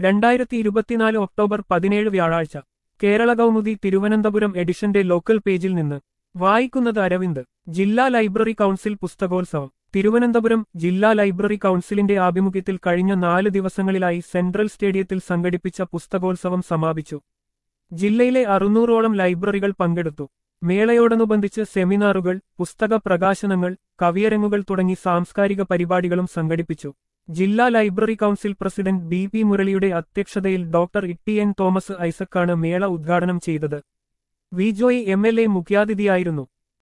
രണ്ടായിരത്തി ഇരുപത്തിനാല് ഒക്ടോബർ പതിനേഴ് വ്യാഴാഴ്ച കേരള കൗമുദി തിരുവനന്തപുരം എഡിഷന്റെ ലോക്കൽ പേജിൽ നിന്ന് വായിക്കുന്നത് അരവിന്ദ് ജില്ലാ ലൈബ്രറി കൗൺസിൽ പുസ്തകോത്സവം തിരുവനന്തപുരം ജില്ലാ ലൈബ്രറി കൗൺസിലിന്റെ ആഭിമുഖ്യത്തിൽ കഴിഞ്ഞ നാല് ദിവസങ്ങളിലായി സെൻട്രൽ സ്റ്റേഡിയത്തിൽ സംഘടിപ്പിച്ച പുസ്തകോത്സവം സമാപിച്ചു ജില്ലയിലെ അറുന്നൂറോളം ലൈബ്രറികൾ പങ്കെടുത്തു മേളയോടനുബന്ധിച്ച് സെമിനാറുകൾ പുസ്തക പ്രകാശനങ്ങൾ കവിയരങ്ങുകൾ തുടങ്ങി സാംസ്കാരിക പരിപാടികളും സംഘടിപ്പിച്ചു ജില്ലാ library council president B P മുരളിയുടെ അധ്യക്ഷതയിൽ ഡോക്ടർ ഇട്ടി എൻ തോമസ് ഐസക്കാണ് മേള ഉദ്ഘാടനം ചെയ്തത് V Joy M L A മുഖ്യാതിഥിയായിരുന്നു